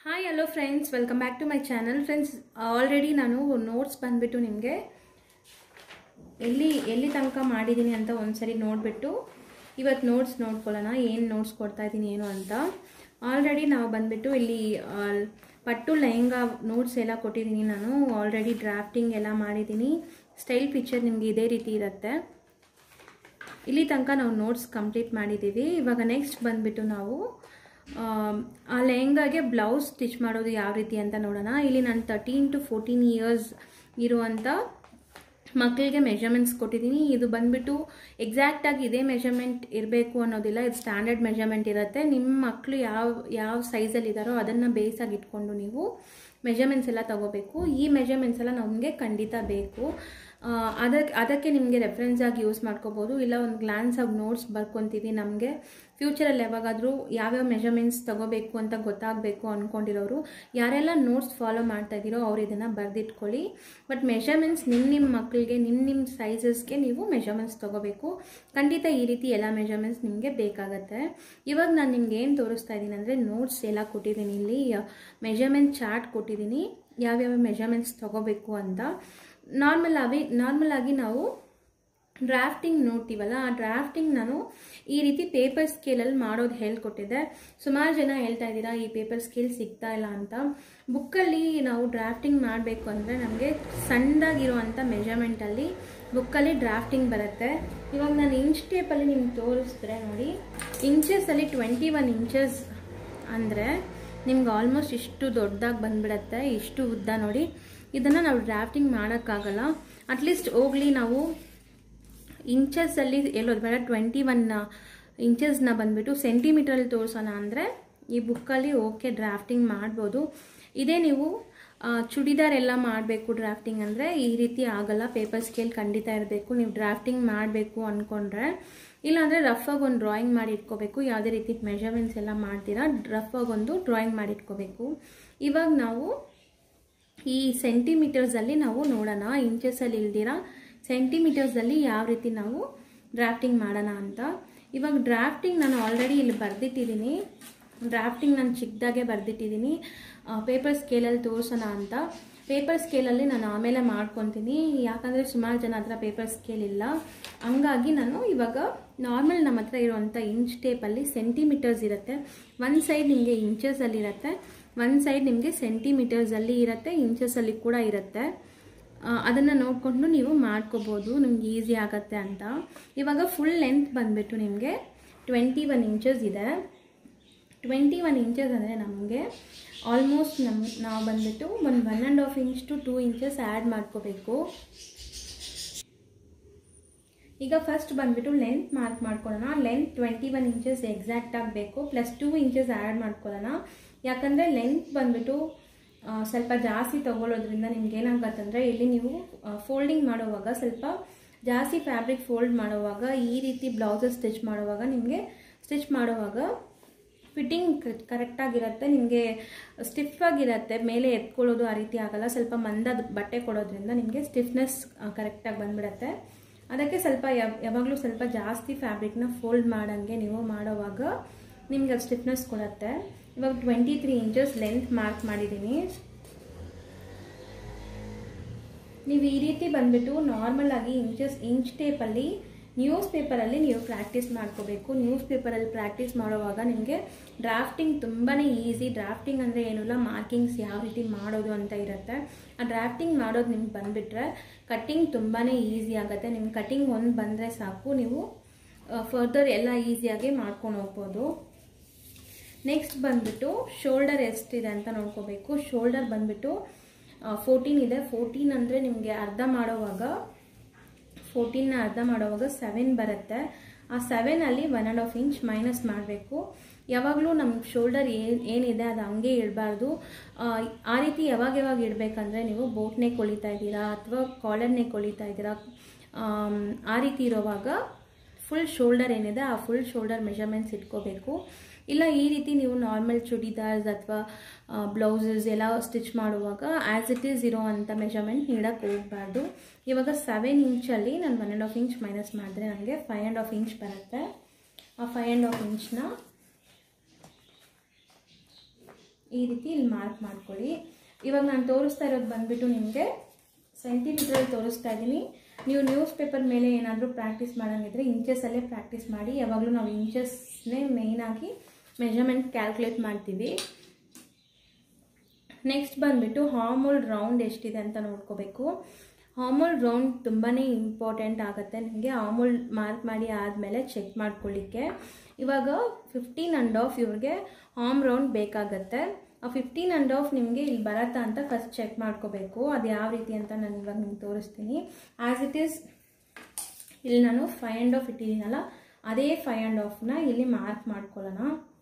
hi hello friends welcome back to my channel friends already ನಾನು notes ಬಂದುಬಿಟ್ಟು ನಿಮಗೆ ಎಲ್ಲಿ ಎಲ್ಲಿ ತನಕ ಮಾಡಿದ್ದೀನಿ ಅಂತ ಒಂದ್ಸರಿ ನೋಡಿಬಿಟ್ಟು ಇವತ್ತು ನೋಟ್ಸ್ ನೋಡ್ಕೊಳ್ಳೋಣ ಏನು ನೋಟ್ಸ್ ಕೊಡ್ತಾ ಇದ್ದೀನಿ ಏನು ಅಂತ ಆಲ್ರೆಡಿ ನಾವು ಬಂದುಬಿಟ್ಟು ಇಲ್ಲಿ ಆ, ಪಟ್ಟು ಲೆಹಂಗಾ ನೋಟ್ಸ್ ಎಲ್ಲ ಕೊಟ್ಟಿದ್ದೀನಿ ನಾನು ಆಲ್ರೆಡಿ ಡ್ರಾಫ್ಟಿಂಗ್ ಎಲ್ಲ ಮಾಡಿದ್ದೀನಿ ಸ್ಟೈಲ್ ಪಿಕ್ಚರ್ ನಿಮಗೆ ಇದೇ ರೀತಿ ಇರುತ್ತೆ ಇಲ್ಲಿ ತನಕ ನಾವು ನೋಟ್ಸ್ ಕಂಪ್ಲೀಟ್ ಮಾಡಿದ್ದೀವಿ ಇವಾಗ ನೆಕ್ಸ್ಟ್ ಬಂದುಬಿಟ್ಟು ನಾವು ಆಮ್, ಆ ಲೆಹಂಗಾಗೆ ಬ್ಲೌಸ್ ಸ್ಟಿಚ್ ಮಾಡೋದು ಯಾವ ರೀತಿ ಅಂತ ನೋಡೋಣ ಇಲ್ಲಿ ನಾನು ತರ್ಟೀನ್ ಟು ಫೋರ್ಟೀನ್ ಇಯರ್ಸ್ ಇರುವಂಥ ಮಕ್ಕಳಿಗೆ ಮೆಷರ್ಮೆಂಟ್ಸ್ ಕೊಟ್ಟಿದ್ದೀನಿ ಇದು ಬಂದ್ಬಿಟ್ಟು ಎಕ್ಸಾಕ್ಟಾಗಿ ಇದೇ ಮೆಷರ್ಮೆಂಟ್ ಇರಬೇಕು ಅನ್ನೋದಿಲ್ಲ ಇದು ಸ್ಟ್ಯಾಂಡರ್ಡ್ ಮೆಷರ್ಮೆಂಟ್ ಇರುತ್ತೆ ನಿಮ್ಮ ಮಕ್ಕಳು ಯಾವ ಯಾವ ಸೈಜಲ್ಲಿ ಇದ್ದಾರೋ ಅದನ್ನು ಬೇಸಾಗಿ ಇಟ್ಕೊಂಡು ನೀವು ಮೆಷರ್ಮೆಂಟ್ಸ್ ಎಲ್ಲ ತಗೋಬೇಕು ಈ ಮೆಷರ್ಮೆಂಟ್ಸ್ ಎಲ್ಲ ನಮಗೆ ಖಂಡಿತ ಬೇಕು ಆ, ಅದಕ್ಕೆ ಅದಕ್ಕೆ ನಿಮಗೆ ರೆಫರೆನ್ಸ್ ಆಗಿ ಯೂಸ್ ಮಾಡ್ಕೋಬೋದು ಇಲ್ಲ ಒಂದು ಗ್ಲಾನ್ಸ್ ಆಗಿ ನೋಟ್ಸ್ ಬರ್ಕೊತೀವಿ ನಮಗೆ ಫ್ಯೂಚರಲ್ಲಿ ಯಾವಾಗಾದರೂ ಯಾವ್ಯಾವ ಮೆಷರ್ಮೆಂಟ್ಸ್ ತಗೋಬೇಕು ಅಂತ ಗೊತ್ತಾಗಬೇಕು ಅಂದ್ಕೊಂಡಿರೋರು ಯಾರೆಲ್ಲ ನೋಟ್ಸ್ ಫಾಲೋ ಮಾಡ್ತಾ ಇದ್ದೀರೋ ಅವ್ರು ಇದನ್ನು ಬರೆದಿಟ್ಕೊಳ್ಳಿ ಬಟ್ ಮೆಷರ್ಮೆಂಟ್ಸ್ ನಿಮ್ಮ ನಿಮ್ಮ ಮಕ್ಕಳಿಗೆ ನಿಮ್ಮ ನಿಮ್ಮ ಸೈಜಸ್ಗೆ ನೀವು ಮೆಷರ್ಮೆಂಟ್ಸ್ ತಗೋಬೇಕು ಖಂಡಿತ ಈ ರೀತಿ ಎಲ್ಲ ಮೆಷರ್ಮೆಂಟ್ಸ್ ನಿಮಗೆ ಬೇಕಾಗತ್ತೆ ಇವಾಗ ನಾನು ನಿಮ್ಗೆ ಏನು ತೋರಿಸ್ತಾ ಇದ್ದೀನಿ ಅಂದರೆ ನೋಟ್ಸ್ ಎಲ್ಲ ಕೊಟ್ಟಿದ್ದೀನಿ ಇಲ್ಲಿ ಮೆಷರ್ಮೆಂಟ್ ಚಾರ್ಟ್ ಕೊಟ್ಟಿದ್ದೀನಿ ಯಾವ್ಯಾವ ಮೆಷರ್ಮೆಂಟ್ಸ್ ತಗೋಬೇಕು ಅಂತ ನಾರ್ಮಲ್ ಆಗಿ ನಾರ್ಮಲ್ ಆಗಿ ನಾವು ಡ್ರಾಫ್ಟಿಂಗ್ ನೋಡ್ತೀವಲ್ಲ ಆ ಡ್ರಾಫ್ಟಿಂಗ್ ನಾನು ಈ ರೀತಿ ಪೇಪರ್ ಸ್ಕೇಲಲ್ಲಿ ಮಾಡೋದು ಹೇಳ್ಕೊಟ್ಟಿದ್ದೆ ಸುಮಾರು ಜನ ಹೇಳ್ತಾ ಇದ್ದೀರಾ ಈ ಪೇಪರ್ ಸ್ಕೇಲ್ ಸಿಗ್ತಾ ಇಲ್ಲ ಅಂತ ಬುಕ್ಕಲ್ಲಿ ನಾವು ಡ್ರಾಫ್ಟಿಂಗ್ ಮಾಡಬೇಕು ಅಂದರೆ ನಮಗೆ ಸಣ್ಣದಾಗಿರುವಂಥ ಮೆಷರ್ಮೆಂಟಲ್ಲಿ ಬುಕ್ಕಲ್ಲಿ ಡ್ರಾಫ್ಟಿಂಗ್ ಬರುತ್ತೆ ಇವಾಗ ನಾನು ಇಂಚ್ ಟೇಪಲ್ಲಿ ನಿಮ್ಗೆ ತೋರಿಸಿದ್ರೆ ನೋಡಿ ಇಂಚಸಲ್ಲಿ ಟ್ವೆಂಟಿ ಒನ್ ಇಂಚಸ್ ಅಂದರೆ ನಿಮ್ಗೆ ಆಲ್ಮೋಸ್ಟ್ ಇಷ್ಟು ದೊಡ್ಡದಾಗಿ ಬಂದ್ಬಿಡತ್ತೆ ಇಷ್ಟು ಉದ್ದ ನೋಡಿ ಇದನ್ನು ನಾವು ಡ್ರಾಫ್ಟಿಂಗ್ ಮಾಡೋಕ್ಕಾಗಲ್ಲ ಅಟ್ಲೀಸ್ಟ್ ಹೋಗ್ಲಿ ನಾವು ಇಂಚಸಲ್ಲಿ ಎಲ್ಲೋದು ಬೇಡ ಟ್ವೆಂಟಿ ಒನ್ ಇಂಚಸ್ನ ಬಂದುಬಿಟ್ಟು ಸೆಂಟಿಮೀಟ್ರಲ್ಲಿ ತೋರಿಸೋಣ ಅಂದರೆ ಈ ಬುಕ್ಕಲ್ಲಿ ಓಕೆ ಡ್ರಾಫ್ಟಿಂಗ್ ಮಾಡ್ಬೋದು ಇದೇ ನೀವು ಆ, ಚೂಡಿದಾರ್ ಎಲ್ಲ ಮಾಡಬೇಕು ಡ್ರಾಫ್ಟಿಂಗ್ ಅಂದರೆ ಈ ರೀತಿ ಆಗಲ್ಲ ಪೇಪರ್ ಸ್ಕೇಲ್ ಖಂಡಿತ ಇರಬೇಕು ನೀವು ಡ್ರಾಫ್ಟಿಂಗ್ ಮಾಡಬೇಕು ಅಂದ್ಕೊಂಡ್ರೆ ಇಲ್ಲಾಂದರೆ ರಫಾಗಿ ಒಂದು ಡ್ರಾಯಿಂಗ್ ಮಾಡಿ ಇಟ್ಕೋಬೇಕು ಯಾವುದೇ ರೀತಿ ಮೆಷರ್ಮೆಂಟ್ಸ್ ಎಲ್ಲ ಮಾಡ್ತೀರಾ ರಫಾಗಿ ಒಂದು ಡ್ರಾಯಿಂಗ್ ಮಾಡಿ ಇಟ್ಕೋಬೇಕು ಇವಾಗ ನಾವು ಈ ಸೆಂಟಿಮೀಟರ್ಸಲ್ಲಿ ನಾವು ನೋಡೋಣ ಇಂಚಸಲ್ಲಿ ಇಲ್ದಿರ ಸೆಂಟಿಮೀಟರ್ಸಲ್ಲಿ ಯಾವ ರೀತಿ ನಾವು ಡ್ರಾಫ್ಟಿಂಗ್ ಮಾಡೋಣ ಅಂತ ಇವಾಗ ಡ್ರಾಫ್ಟಿಂಗ್ ನಾನು ಆಲ್ರೆಡಿ ಇಲ್ಲಿ ಬರೆದಿಟ್ಟಿದ್ದೀನಿ ಡ್ರಾಫ್ಟಿಂಗ್ ನಾನು ಚಿಕ್ಕದಾಗೆ ಬರೆದಿಟ್ಟಿದ್ದೀನಿ ಪೇಪರ್ ಸ್ಕೇಲಲ್ಲಿ ತೋರಿಸೋಣ ಅಂತ ಪೇಪರ್ ಸ್ಕೇಲಲ್ಲಿ ನಾನು ಆಮೇಲೆ ಮಾಡ್ಕೊತೀನಿ ಯಾಕಂದರೆ ಸುಮಾರು ಜನ ಹತ್ರ ಪೇಪರ್ ಸ್ಕೇಲ್ ಇಲ್ಲ ಹಂಗಾಗಿ ನಾನು ಇವಾಗ ನಾರ್ಮಲ್ ನಮ್ಮ ಹತ್ರ ಇರುವಂಥ ಇಂಚ್ ಟೇಪಲ್ಲಿ ಸೆಂಟಿಮೀಟರ್ಸ್ ಇರುತ್ತೆ ಒಂದು ಸೈಡ್ ನಿಮಗೆ ಇಂಚಸಲ್ಲಿ ಇರುತ್ತೆ ಒಂದು ಸೈಡ್ ನಿಮಗೆ ಸೆಂಟಿಮೀಟರ್ಸಲ್ಲಿ ಇರುತ್ತೆ ಇಂಚಸಲ್ಲಿ ಕೂಡ ಇರುತ್ತೆ ಅದನ್ನು ನೋಡಿಕೊಂಡು ನೀವು ಮಾಡ್ಕೋಬೋದು ನಿಮ್ಗೆ ಈಸಿ ಆಗುತ್ತೆ ಅಂತ ಇವಾಗ ಫುಲ್ ಲೆಂತ್ ಬಂದುಬಿಟ್ಟು ನಿಮಗೆ ಟ್ವೆಂಟಿ ಒನ್ ಇಂಚಸ್ ಇದೆ ಟ್ವೆಂಟಿ ಒನ್ ಇಂಚಸ್ ಅಂದರೆ ನಮಗೆ ಆಲ್ಮೋಸ್ಟ್ ನಮ್ಮ ನಾವು ಬಂದುಬಿಟ್ಟು ಒಂದು one and half inch to two inches add ಮಾಡ್ಕೋಬೇಕು ಈಗ ಫಸ್ಟ್ ಬಂದುಬಿಟ್ಟು ಲೆಂತ್ ಮಾರ್ಕ್ ಮಾಡ್ಕೊಳ್ಳೋಣ length twenty one inches exact ಆಗಬೇಕು ಪ್ಲಸ್ ಟೂ ಇಂಚಸ್ ಆ್ಯಡ್ ಮಾಡ್ಕೊಳ್ಳೋಣ ಯಾಕಂದರೆ ಲೆಂತ್ ಬಂದುಬಿಟ್ಟು ಸ್ವಲ್ಪ ಜಾಸ್ತಿ ತೊಗೊಳ್ಳೋದ್ರಿಂದ ನಿಮ್ಗೆ ಏನಾಗತ್ತಂದರೆ ಇಲ್ಲಿ ನೀವು ಫೋಲ್ಡಿಂಗ್ ಮಾಡುವಾಗ ಸ್ವಲ್ಪ ಜಾಸ್ತಿ ಫ್ಯಾಬ್ರಿಕ್ ಫೋಲ್ಡ್ ಮಾಡುವಾಗ ಈ ರೀತಿ ಬ್ಲೌಸಸ್ ಸ್ಟಿಚ್ ಮಾಡುವಾಗ ನಿಮಗೆ ಸ್ಟಿಚ್ ಮಾಡುವಾಗ ಫಿಟ್ಟಿಂಗ್ ಕರೆಕ್ಟಾಗಿರುತ್ತೆ ನಿಮಗೆ ಸ್ಟಿಫ್ ಆಗಿರುತ್ತೆ ಮೇಲೆ ಎತ್ಕೊಳ್ಳೋದು ಆ ರೀತಿ ಆಗಲ್ಲ ಸ್ವಲ್ಪ ಮಂದದ ಬಟ್ಟೆ ಕೊಡೋದ್ರಿಂದ ನಿಮಗೆ ಸ್ಟಿಫ್ನೆಸ್ ಕರೆಕ್ಟಾಗಿ ಬಂದ್ಬಿಡತ್ತೆ ಅದಕ್ಕೆ ಸ್ವಲ್ಪ ಯಾವ್- ಯಾವಾಗಲೂ ಸ್ವಲ್ಪ ಜಾಸ್ತಿ ಫ್ಯಾಬ್ರಿಕ್ನ ಫೋಲ್ಡ್ ಮಾಡಂಗೆ ನೀವು ಮಾಡೋವಾಗ ನಿಮ್ಗೆ ಅದು ಸ್ಟಿಫ್ನೆಸ್ ಕೊಡುತ್ತೆ ಇವಾಗ twenty three inches length mark ಮಾಡಿದ್ದೀನಿ ನೀವು ಈ ರೀತಿ ಬಂದ್ಬಿಟ್ಟು ನಾರ್ಮಲ್ ಆಗಿ ಇಂಚಸ್ ಇಂಚ್ ಟೇಪಲ್ಲಿ ನ್ಯೂಸ್ ಪೇಪರಲ್ಲಿ ನೀವು ಪ್ರಾಕ್ಟೀಸ್ ಮಾಡ್ಕೋಬೇಕು ನ್ಯೂಸ್ ಪೇಪರಲ್ಲಿ ಪ್ರಾಕ್ಟೀಸ್ ಮಾಡುವಾಗ ನಿಮಗೆ ಡ್ರಾಫ್ಟಿಂಗ್ ತುಂಬಾ ಈಸಿ ಡ್ರಾಫ್ಟಿಂಗ್ ಅಂದರೆ ಏನಿಲ್ಲ ಮಾರ್ಕಿಂಗ್ಸ್ ಯಾವ ರೀತಿ ಮಾಡೋದು ಅಂತ ಇರುತ್ತೆ ಆ ಡ್ರಾಫ್ಟಿಂಗ್ ಮಾಡೋದು ನಿಮ್ಗೆ ಬಂದುಬಿಟ್ರೆ ಕಟ್ಟಿಂಗ್ ತುಂಬಾ ಈಸಿ ಆಗುತ್ತೆ ನಿಮ್ಗೆ ಕಟ್ಟಿಂಗ್ ಒಂದು ಬಂದರೆ ಸಾಕು ನೀವು ಫರ್ದರ್ ಎಲ್ಲ ಈಸಿಯಾಗಿ ಮಾಡ್ಕೊಂಡು ಹೋಗ್ಬೋದು ನೆಕ್ಸ್ಟ್ ಬಂದ್ಬಿಟ್ಟು ಶೋಲ್ಡರ್ ಎಷ್ಟಿದೆ ಅಂತ ನೋಡ್ಕೋಬೇಕು ಶೋಲ್ಡರ್ ಬಂದ್ಬಿಟ್ಟು ಫೋರ್ಟೀನ್ ಇದೆ ಫೋರ್ಟೀನ್ ಅಂದರೆ ನಿಮಗೆ ಅರ್ಧ ಮಾಡೋವಾಗ ಫೋರ್ಟೀನ್ನ ಅರ್ಧ ಮಾಡೋವಾಗ ಸೆವೆನ್ ಬರುತ್ತೆ ಆ ಸೆವೆನಲ್ಲಿ one and half inch minus ಮಾಡಬೇಕು ಯಾವಾಗಲೂ ನಮ್ಮ ಶೋಲ್ಡರ್ ಏನು ಏನಿದೆ ಅದು ಹಂಗೆ ಇಡಬಾರ್ದು ಆ ರೀತಿ ಯಾವಾಗ ಯಾವಾಗ ಇಡಬೇಕಂದ್ರೆ ನೀವು ಬೋಟ್ ನೆಕ್ ಹೊಲಿತಾ ಇದ್ದೀರಾ ಅಥವಾ ಕಾಲರ್ ನೆಕ್ ಹೊಲಿತಾ ಇದ್ದೀರಾ ಆಮ್, ಆ ರೀತಿ ಇರೋವಾಗ ಫುಲ್ ಶೋಲ್ಡರ್ ಏನಿದೆ ಆ ಫುಲ್ ಶೋಲ್ಡರ್ ಮೆಷರ್ಮೆಂಟ್ಸ್ ಇಟ್ಕೋಬೇಕು ಇಲ್ಲ ಈ ರೀತಿ ನೀವು ನಾರ್ಮಲ್ ಚೂಡಿದಾರ್ಸ್ ಅಥವಾ ಬ್ಲೌಸಸ್ ಎಲ್ಲ ಸ್ಟಿಚ್ ಮಾಡುವಾಗ ಆ್ಯಸ್ ಇಟ್ ಈಸ್ ಇರೋ ಅಂಥ ಮೆಷರ್ಮೆಂಟ್ ನೀಡಕ್ಕೆ ಹೋಗಬಾರ್ದು ಇವಾಗ ಸೆವೆನ್ ಇಂಚಲ್ಲಿ ನಾನು one and half inch minus ಮಾಡಿದ್ರೆ ನನಗೆ ಫೈವ್ ಆ್ಯಂಡ್ ಹಾಫ್ ಇಂಚ್ ಬರುತ್ತೆ ಆ ಫೈವ್ ಆ್ಯಂಡ್ ಹಾಫ್ ಇಂಚ್ನ ಈ ರೀತಿ ಇಲ್ಲಿ ಮಾರ್ಕ್ ಮಾಡ್ಕೊಳ್ಳಿ ಇವಾಗ ನಾನು ತೋರಿಸ್ತಾ ಇರೋದು ಬಂದುಬಿಟ್ಟು ನಿಮಗೆ ಸೆಂಟಿಮೀಟ್ರಲ್ಲಿ ತೋರಿಸ್ತಾ ಇದ್ದೀನಿ ನೀವು ನ್ಯೂಸ್ ಪೇಪರ್ ಮೇಲೆ ಏನಾದರೂ ಪ್ರಾಕ್ಟೀಸ್ ಮಾಡೋಂಗಿದ್ರೆ ಇಂಚಸಲ್ಲೇ ಪ್ರಾಕ್ಟೀಸ್ ಮಾಡಿ ಯಾವಾಗಲೂ ನಾವು ಇಂಚಸ್ನೇ ಮೇಯ್ನಾಗಿ ಮೆಜರ್ಮೆಂಟ್ ಕ್ಯಾಲ್ಕುಲೇಟ್ ಮಾಡ್ತೀವಿ ನೆಕ್ಸ್ಟ್ ಬಂದುಬಿಟ್ಟು ಹಾರ್ಮೋಲ್ ರೌಂಡ್ ಎಷ್ಟಿದೆ ಅಂತ ನೋಡ್ಕೋಬೇಕು ಹಾರ್ಮೋಲ್ ರೌಂಡ್ ತುಂಬಾ ಇಂಪಾರ್ಟೆಂಟ್ ಆಗುತ್ತೆ ನಿಮಗೆ ಹಾರ್ಮೋಲ್ ಮಾರ್ಕ್ ಮಾಡಿ ಆದಮೇಲೆ ಚೆಕ್ ಮಾಡ್ಕೊಳ್ಳಿಕ್ಕೆ ಇವಾಗ ಫಿಫ್ಟೀನ್ ಆ್ಯಂಡ್ ಆಫ್ ಇವ್ರಿಗೆ ಹಾರ್ಮ್ ರೌಂಡ್ ಬೇಕಾಗತ್ತೆ ಆ ಫಿಫ್ಟೀನ್ ಆ್ಯಂಡ್ ಆಫ್ ನಿಮಗೆ ಇಲ್ಲಿ ಬರತ್ತಾ ಅಂತ ಫಸ್ಟ್ ಚೆಕ್ ಮಾಡ್ಕೋಬೇಕು ಅದು ಯಾವ ರೀತಿ ಅಂತ ನಾನು ಇವಾಗ ನಿಮ್ಗೆ ತೋರಿಸ್ತೀನಿ ಆ್ಯಸ್ ಇಟ್ ಈಸ್ ಇಲ್ಲಿ ನಾನು ಫೈವ್ ಆ್ಯಂಡ್ ಆಫ್ ಇಟ್ಟಿದ್ದೀನಲ್ಲ ಅದೇ ಫೈವ್ ಆ್ಯಂಡ್ ಆಫ್ನ ಇಲ್ಲಿ ಮಾರ್ಕ್ ಮಾಡ್ಕೊಳ್ಳೋಣ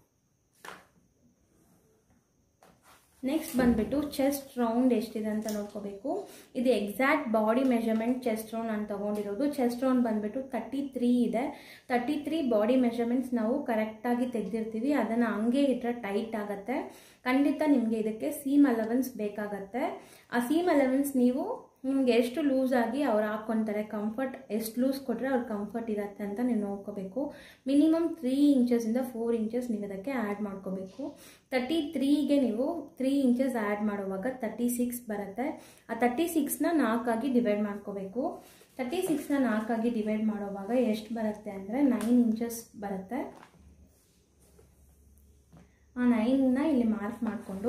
ನೆಕ್ಸ್ಟ್ ಬಂದುಬಿಟ್ಟು ಚೆಸ್ಟ್ ರೌಂಡ್ ಎಷ್ಟಿದೆ ಅಂತ ನೋಡ್ಕೋಬೇಕು ಇದು exact body measurement chest round ನಾನು ತೊಗೊಂಡಿರೋದು ಚೆಸ್ಟ್ ರೌಂಡ್ ಬಂದುಬಿಟ್ಟು ತರ್ಟಿ ತ್ರೀ ಇದೆ ತರ್ಟಿ ತ್ರೀ ಬಾಡಿ ಮೆಷರ್ಮೆಂಟ್ಸ್ ನಾವು ಕರೆಕ್ಟಾಗಿ ತೆಗೆದಿರ್ತೀವಿ ಅದನ್ನು ಹಂಗೆ ಇಟ್ಟರೆ ಟೈಟ್ ಆಗುತ್ತೆ ಖಂಡಿತ ನಿಮಗೆ ಇದಕ್ಕೆ ಸೀಮ್ ಅಲೆವೆನ್ಸ್ ಬೇಕಾಗತ್ತೆ ಆ ಸೀಮ್ ಅಲೆವೆನ್ಸ್ ನೀವು ನಿಮ್ಗೆ ಎಷ್ಟು ಲೂಸ್ ಆಗಿ ಅವ್ರು ಹಾಕ್ಕೊತಾರೆ ಕಂಫರ್ಟ್ ಎಷ್ಟು ಲೂಸ್ ಕೊಟ್ಟರೆ ಅವ್ರ ಕಂಫರ್ಟ್ ಇರುತ್ತೆ ಅಂತ ನೀವು ನೋಡ್ಕೋಬೇಕು ಮಿನಿಮಮ್ ತ್ರೀ ಇಂಚಸಿಂದ ಫೋರ್ ಇಂಚಸ್ ನೀವು ಇದಕ್ಕೆ ಆ್ಯಡ್ ಮಾಡ್ಕೋಬೇಕು ತರ್ಟಿ ತ್ರೀಗೆ ನೀವು ತ್ರೀ ಇಂಚಸ್ ಆ್ಯಡ್ ಮಾಡುವಾಗ ತರ್ಟಿ ಸಿಕ್ಸ್ ಬರುತ್ತೆ ಆ ತರ್ಟಿ ಸಿಕ್ಸ್ನ ನಾಲ್ಕಾಗಿ ಡಿವೈಡ್ ಮಾಡ್ಕೋಬೇಕು ತರ್ಟಿ ಸಿಕ್ಸ್ನ ನಾಲ್ಕಾಗಿ ಡಿವೈಡ್ ಮಾಡುವಾಗ ಎಷ್ಟು ಬರುತ್ತೆ ಅಂದರೆ ನೈನ್ ಇಂಚಸ್ ಬರುತ್ತೆ ಆ ನೈನ್ನ ಇಲ್ಲಿ ಮಾರ್ಕ್ ಮಾಡಿಕೊಂಡು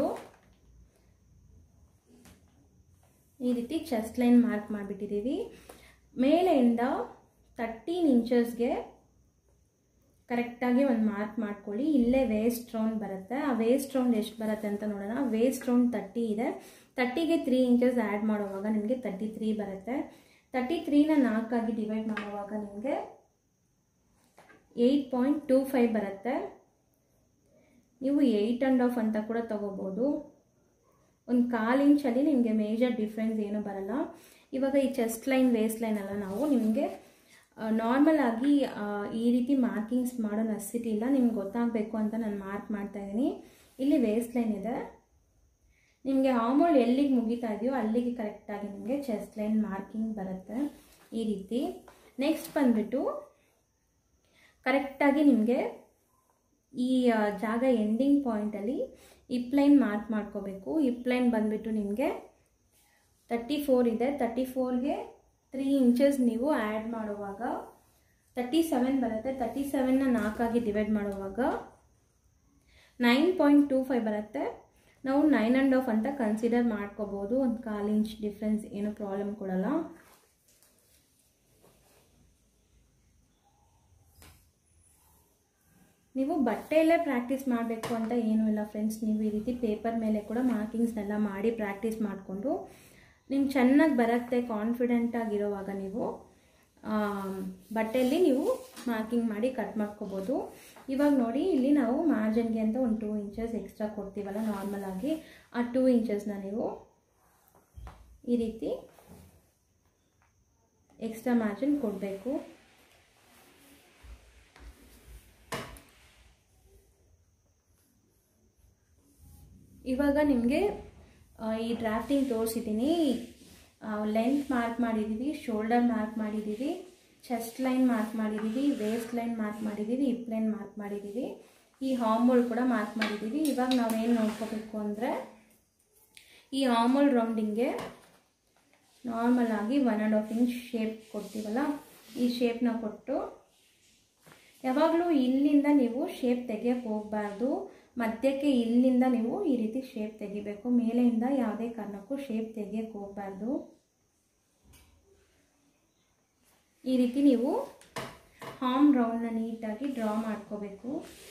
ಈ ರೀತಿ ಚೆಸ್ಟ್ ಲೈನ್ ಮಾರ್ಕ್ ಮಾಡಿಬಿಟ್ಟಿದ್ದೀವಿ ಮೇಲೆಯಿಂದ ತರ್ಟೀನ್ ಇಂಚಸ್ಗೆ ಕರೆಕ್ಟಾಗಿ ಒಂದು ಮಾರ್ಕ್ ಮಾಡ್ಕೊಳ್ಳಿ ಇಲ್ಲೇ ವೇಸ್ಟ್ ರೌಂಡ್ ಬರುತ್ತೆ ಆ ವೇಸ್ಟ್ ರೌಂಡ್ ಎಷ್ಟು ಬರುತ್ತೆ ಅಂತ ನೋಡೋಣ ವೇಸ್ಟ್ ರೌಂಡ್ ತರ್ಟಿ ಇದೆ ತರ್ಟಿಗೆ ತ್ರೀ ಇಂಚಸ್ ಆ್ಯಡ್ ಮಾಡುವಾಗ ನಿಮಗೆ ತರ್ಟಿ ತ್ರೀ ಬರುತ್ತೆ ತರ್ಟಿ ತ್ರೀನ ನಾಲ್ಕಾಗಿ ಡಿವೈಡ್ ಮಾಡುವಾಗ ನಿಮಗೆ ಏಯ್ಟ್ ಪಾಯಿಂಟ್ ಟೂ ಫೈವ್ ಬರುತ್ತೆ ನೀವು ಏಯ್ಟ್ ಆ್ಯಂಡ್ ಆಫ್ ಅಂತ ಕೂಡ ತಗೋಬೋದು ಒಂದು ಕಾಲು ಇಂಚಲ್ಲಿ ನಿಮಗೆ ಮೇಜರ್ ಡಿಫ್ರೆನ್ಸ್ ಏನೂ ಬರಲ್ಲ ಇವಾಗ ಈ ಚೆಸ್ಟ್ ಲೈನ್ ವೇಸ್ಟ್ ಲೈನ್ ಎಲ್ಲ ನಾವು ನಿಮಗೆ ನಾರ್ಮಲ್ ಆಗಿ ಈ ರೀತಿ ಮಾರ್ಕಿಂಗ್ಸ್ ಮಾಡೋ ನೆಸಿಟಿ ಇಲ್ಲ ನಿಮ್ಗೆ ಗೊತ್ತಾಗಬೇಕು ಅಂತ ನಾನು ಮಾರ್ಕ್ ಮಾಡ್ತಾ ಇದ್ದೀನಿ ಇಲ್ಲಿ ವೇಸ್ಟ್ ಲೈನ್ ಇದೆ ನಿಮಗೆ ಹಾರ್ಮೋಲ್ ಎಲ್ಲಿಗೆ ಮುಗಿತಾ ಇದೆಯೋ ಅಲ್ಲಿಗೆ ಕರೆಕ್ಟಾಗಿ ನಿಮಗೆ ಚೆಸ್ಟ್ ಲೈನ್ ಮಾರ್ಕಿಂಗ್ ಬರುತ್ತೆ ಈ ರೀತಿ ನೆಕ್ಸ್ಟ್ ಬಂದುಬಿಟ್ಟು ಕರೆಕ್ಟಾಗಿ ನಿಮಗೆ ಈ ಜಾಗ ಎಂಡಿಂಗ್ ಪಾಯಿಂಟಲ್ಲಿ ಇಪ್ ಲೈನ್ ಮಾರ್ಕ್ ಮಾಡ್ಕೋಬೇಕು ಇಪ್ ಲೈನ್ ಬಂದುಬಿಟ್ಟು ನಿಮಗೆ ತರ್ಟಿ ಫೋರ್ ಇದೆ ತರ್ಟಿ ಫೋರ್ಗೆ ತ್ರೀ ಇಂಚಸ್ ನೀವು ಆ್ಯಡ್ ಮಾಡುವಾಗ ತರ್ಟಿ ಸೆವೆನ್ ಬರುತ್ತೆ ತರ್ಟಿ ಸೆವೆನ್ನ ನಾಲ್ಕಾಗಿ ಡಿವೈಡ್ ಮಾಡುವಾಗ ನೈನ್ ಪಾಯಿಂಟ್ ಟೂ ಫೈವ್ ಬರುತ್ತೆ ನಾವು ನೈನ್ ಆ್ಯಂಡ್ ಆಫ್ ಅಂತ ಕನ್ಸಿಡರ್ ಮಾಡ್ಕೋಬೋದು ಒಂದು ಕಾಲು ಇಂಚ್ ಡಿಫ್ರೆನ್ಸ್ ಏನು ಪ್ರಾಬ್ಲಮ್ ಕೊಡಲ್ಲ ನೀವು ಬಟ್ಟೆಯಲ್ಲೇ ಪ್ರಾಕ್ಟೀಸ್ ಮಾಡಬೇಕು ಅಂತ ಏನೂ ಇಲ್ಲ ಫ್ರೆಂಡ್ಸ್ ನೀವು ಈ ರೀತಿ ಪೇಪರ್ ಮೇಲೆ ಕೂಡ ಮಾರ್ಕಿಂಗ್ಸ್ನೆಲ್ಲ ಮಾಡಿ ಪ್ರಾಕ್ಟೀಸ್ ಮಾಡಿಕೊಂಡು ನಿಮ್ಗೆ ಚೆನ್ನಾಗಿ ಬರುತ್ತೆ ಕಾನ್ಫಿಡೆಂಟಾಗಿರೋವಾಗ ನೀವು ಬಟ್ಟೆಯಲ್ಲಿ ನೀವು ಮಾರ್ಕಿಂಗ್ ಮಾಡಿ ಕಟ್ ಮಾಡ್ಕೋಬೋದು ಇವಾಗ ನೋಡಿ ಇಲ್ಲಿ ನಾವು ಮಾರ್ಜಿನ್ಗೆ ಅಂತ ಒಂದು ಟೂ ಇಂಚಸ್ ಎಕ್ಸ್ಟ್ರಾ ಕೊಡ್ತೀವಲ್ಲ ನಾರ್ಮಲ್ ಆಗಿ ಆ ಟೂ ಇಂಚಸ್ನ ನೀವು ಈ ರೀತಿ ಎಕ್ಸ್ಟ್ರಾ ಮಾರ್ಜಿನ್ ಕೊಡಬೇಕು ಇವಾಗ ನಿಮಗೆ ಈ ಡ್ರಾಫ್ಟಿಂಗ್ ತೋರಿಸಿದ್ದೀನಿ ಲೆಂತ್ ಮಾರ್ಕ್ ಮಾಡಿದ್ದೀವಿ ಶೋಲ್ಡರ್ ಮಾರ್ಕ್ ಮಾಡಿದ್ದೀವಿ ಚೆಸ್ಟ್ ಲೈನ್ ಮಾರ್ಕ್ ಮಾಡಿದ್ದೀವಿ ವೇಸ್ಟ್ ಲೈನ್ ಮಾರ್ಕ್ ಮಾಡಿದ್ದೀವಿ ಹಿಪ್ ಲೈನ್ ಮಾರ್ಕ್ ಮಾಡಿದ್ದೀವಿ ಈ ಹಾರ್ಮೋಲ್ ಕೂಡ ಮಾರ್ಕ್ ಮಾಡಿದ್ದೀವಿ ಇವಾಗ ನಾವೇನು ನೋಡ್ಕೋಬೇಕು ಅಂದರೆ ಈ ಹಾರ್ಮೋಲ್ ರೌಂಡಿಂಗ್ಗೆ ನಾರ್ಮಲ್ ಆಗಿ one and half inch shape ಕೊಡ್ತೀವಲ್ಲ ಈ ಶೇಪ್ನ ಕೊಟ್ಟು ಯಾವಾಗಲೂ ಇಲ್ಲಿಂದ ನೀವು ಶೇಪ್ ತೆಗಿಯೋಕ್ಕೆ ಹೋಗಬಾರ್ದು ಮಧ್ಯಕ್ಕೆ ಇಲ್ಲಿಂದ ನೀವು ಈ ರೀತಿ ಶೇಪ್ ತೆಗಿಬೇಕು ಮೇಲೆಯಿಂದ ಯಾವುದೇ ಕಾರಣಕ್ಕೂ ಶೇಪ್ ತೆಗಿಯೋಕ್ಕೆ ಹೋಗಬಾರ್ದು ಈ ರೀತಿ ನೀವು ಹಾರ್ಮ್ ರೌಂಡ್ನ ನೀಟಾಗಿ ಡ್ರಾ ಮಾಡ್ಕೋಬೇಕು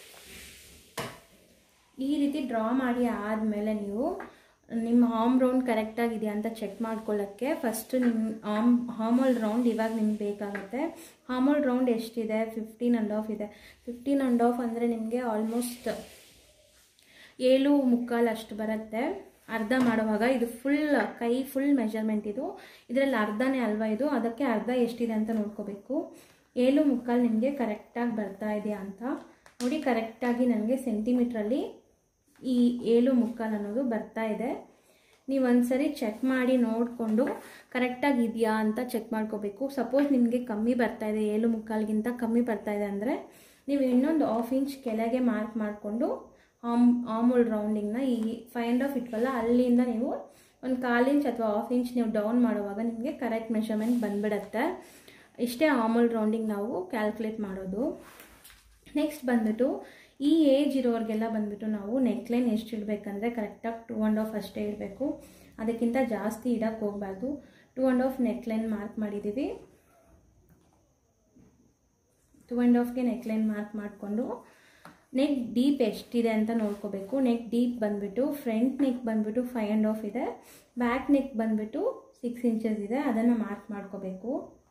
ಈ ರೀತಿ ಡ್ರಾ ಮಾಡಿ ಆದಮೇಲೆ ನೀವು ನಿಮ್ಮ ಹಾರ್ಮ್ ರೌಂಡ್ ಕರೆಕ್ಟಾಗಿದೆಯಾ ಅಂತ ಚೆಕ್ ಮಾಡ್ಕೊಳ್ಳೋಕ್ಕೆ ಫಸ್ಟು ನಿಮ್ಮ ಹಾರ್ಮ್ ಹಾರ್ಮೋಲ್ ರೌಂಡ್ ಇವಾಗ ನಿಮ್ಗೆ ಬೇಕಾಗುತ್ತೆ ಹಾರ್ಮೋಲ್ ರೌಂಡ್ ಎಷ್ಟಿದೆ ಫಿಫ್ಟೀನ್ ಆ್ಯಂಡ್ ಆಫ್ ಇದೆ ಫಿಫ್ಟೀನ್ ಆ್ಯಂಡ್ ಆಫ್ ಅಂದರೆ ನಿಮಗೆ ಆಲ್ಮೋಸ್ಟ್ ಏಳು ಮುಕ್ಕಾಲು ಅಷ್ಟು ಬರುತ್ತೆ ಅರ್ಧ ಮಾಡುವಾಗ ಇದು ಫುಲ್ ಕೈ ಫುಲ್ ಮೆಜರ್ಮೆಂಟ್ ಇದು ಇದರಲ್ಲಿ ಅರ್ಧನೇ ಅಲ್ವಾ ಇದು ಅದಕ್ಕೆ ಅರ್ಧ ಎಷ್ಟಿದೆ ಅಂತ ನೋಡ್ಕೋಬೇಕು ಏಳು ಮುಕ್ಕಾಲು ನಿಮಗೆ ಕರೆಕ್ಟಾಗಿ ಬರ್ತಾ ಇದೆಯಾ ಅಂತ ನೋಡಿ ಕರೆಕ್ಟಾಗಿ ನನಗೆ ಸೆಂಟಿಮೀಟ್ರಲ್ಲಿ ಈ ಏಳು ಮುಕ್ಕಾಲು ಅನ್ನೋದು ಬರ್ತಾ ಇದೆ ನೀವು ಒಂದ್ಸರಿ ಚೆಕ್ ಮಾಡಿ ನೋಡಿಕೊಂಡು ಕರೆಕ್ಟಾಗಿ ಇದೆಯಾ ಅಂತ ಚೆಕ್ ಮಾಡ್ಕೋಬೇಕು ಸಪೋಸ್ ನಿಮಗೆ ಕಮ್ಮಿ ಬರ್ತಾ ಇದೆ ಏಳು ಮುಕ್ಕಾಲ್ಗಿಂತ ಕಮ್ಮಿ ಬರ್ತಾ ಇದೆ ಅಂದರೆ ನೀವು ಇನ್ನೊಂದು ಹಾಫ್ ಇಂಚ್ ಕೆಳಗೆ ಮಾರ್ಕ್ ಮಾಡಿಕೊಂಡು ಆಮ್ ಆಮೂಲ್ ರೌಂಡಿಂಗ್ನ ಈ ಫೈವ್ ಆ್ಯಂಡ್ ಆಫ್ ಇಟ್ವಲ್ಲ ಅಲ್ಲಿಂದ ನೀವು ಒಂದು ಕಾಲು ಇಂಚ್ ಅಥವಾ ಹಾಫ್ ಇಂಚ್ ನೀವು ಡೌನ್ ಮಾಡುವಾಗ ನಿಮಗೆ ಕರೆಕ್ಟ್ ಮೆಷರ್ಮೆಂಟ್ ಬಂದ್ಬಿಡತ್ತೆ ಇಷ್ಟೇ ಆಮೂಲ್ ರೌಂಡಿಂಗ್ ನಾವು ಕ್ಯಾಲ್ಕುಲೇಟ್ ಮಾಡೋದು ನೆಕ್ಸ್ಟ್ ಬಂದ್ಬಿಟ್ಟು ಈ ಏಜ್ ಇರೋರಿಗೆಲ್ಲ ಬಂದ್ಬಿಟ್ಟು ನಾವು ನೆಕ್ಲೈನ್ ಎಷ್ಟು ಇಡಬೇಕಂದ್ರೆ ಕರೆಕ್ಟಾಗಿ ಟೂ ಆ್ಯಂಡ್ ಆಫ್ ಅಷ್ಟೇ ಇರಬೇಕು ಅದಕ್ಕಿಂತ ಜಾಸ್ತಿ ಇಡಕ್ಕೆ ಹೋಗಬಾರ್ದು two and half neckline mark ಮಾಡಿದ್ದೀವಿ ಟೂ ಆ್ಯಂಡ್ ಹಾಫ್ಗೆ ನೆಕ್ಲೈನ್ ಮಾರ್ಕ್ ಮಾಡಿಕೊಂಡು ನೆಕ್ ಡೀಪ್ ಎಷ್ಟಿದೆ ಅಂತ ನೋಡ್ಕೋಬೇಕು ನೆಕ್ ಡೀಪ್ ಬಂದುಬಿಟ್ಟು ಫ್ರಂಟ್ ನೆಕ್ ಬಂದುಬಿಟ್ಟು ಫೈವ್ ಆ್ಯಂಡ್ ಹಾಫ್ ಇದೆ ಬ್ಯಾಕ್ ನೆಕ್ ಬಂದುಬಿಟ್ಟು ಸಿಕ್ಸ್ ಇಂಚಸ್ ಇದೆ ಅದನ್ನು ಮಾರ್ಕ್ ಮಾಡ್ಕೋಬೇಕು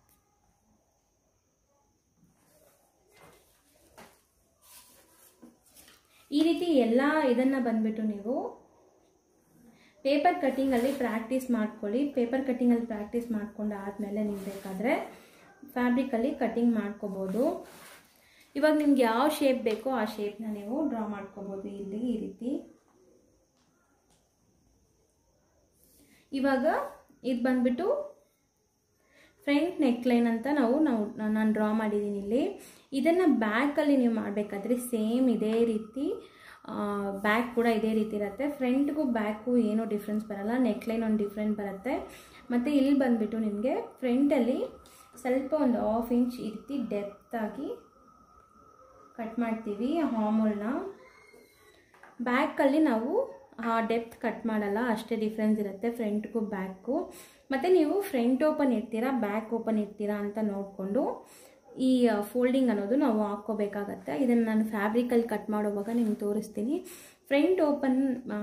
ಈ ರೀತಿ ಎಲ್ಲ ಇದನ್ನು ಬಂದುಬಿಟ್ಟು ನೀವು ಪೇಪರ್ ಕಟ್ಟಿಂಗಲ್ಲಿ ಪ್ರಾಕ್ಟೀಸ್ ಮಾಡ್ಕೊಳ್ಳಿ ಪೇಪರ್ ಕಟ್ಟಿಂಗಲ್ಲಿ ಪ್ರಾಕ್ಟೀಸ್ ಮಾಡ್ಕೊಂಡು ಆದಮೇಲೆ ನೀವು ಬೇಕಾದರೆ ಫ್ಯಾಬ್ರಿಕಲ್ಲಿ ಕಟ್ಟಿಂಗ್ ಮಾಡ್ಕೋಬೋದು ಇವಾಗ ನಿಮ್ಗೆ ಯಾವ ಶೇಪ್ ಬೇಕೋ ಆ ಶೇಪ್ನ ನೀವು ಡ್ರಾ ಮಾಡ್ಕೋಬೋದು ಇಲ್ಲಿ ಈ ರೀತಿ ಇವಾಗ ಇದು ಬಂದ್ಬಿಟ್ಟು ಫ್ರಂಟ್ ನೆಕ್ಲೈನ್ ಅಂತ ನಾವು ನಾವು ನಾನು ಡ್ರಾ ಮಾಡಿದ್ದೀನಿ ಇಲ್ಲಿ ಇದನ್ನು ಬ್ಯಾಕಲ್ಲಿ ನೀವು ಮಾಡಬೇಕಾದ್ರೆ ಸೇಮ್ ಇದೇ ರೀತಿ ಬ್ಯಾಕ್ ಕೂಡ ಇದೇ ರೀತಿ ಇರುತ್ತೆ ಫ್ರಂಟ್ಗೂ ಬ್ಯಾಕು ಏನೂ ಡಿಫ್ರೆನ್ಸ್ ಬರಲ್ಲ ನೆಕ್ಲೈನ್ ಒಂದು ಡಿಫ್ರೆಂಟ್ ಬರುತ್ತೆ ಮತ್ತು ಇಲ್ಲಿ ಬಂದುಬಿಟ್ಟು ನಿಮಗೆ ಫ್ರಂಟಲ್ಲಿ ಸ್ವಲ್ಪ ಒಂದು ಹಾಫ್ ಇಂಚ್ ಈ ರೀತಿ ಡೆಪ್ತಾಗಿ ಕಟ್ ಮಾಡ್ತೀವಿ ಹಾಮೂಲ್ನ ಬ್ಯಾಕಲ್ಲಿ ನಾವು ಆ ಡೆಪ್ತ್ ಕಟ್ ಮಾಡಲ್ಲ ಅಷ್ಟೇ ಡಿಫ್ರೆನ್ಸ್ ಇರುತ್ತೆ ಫ್ರಂಟ್ಗೂ ಬ್ಯಾಕು ಮತ್ತು ನೀವು ಫ್ರಂಟ್ ಓಪನ್ ಇರ್ತೀರಾ ಬ್ಯಾಕ್ ಓಪನ್ ಇರ್ತೀರಾ ಅಂತ ನೋಡಿಕೊಂಡು ಈ ಫೋಲ್ಡಿಂಗ್ ಅನ್ನೋದು ನಾವು ಹಾಕ್ಕೋಬೇಕಾಗತ್ತೆ ಇದನ್ನು ನಾನು ಫ್ಯಾಬ್ರಿಕಲ್ಲಿ ಕಟ್ ಮಾಡುವಾಗ ನಿಮ್ಗೆ ತೋರಿಸ್ತೀನಿ ಫ್ರಂಟ್ ಓಪನ್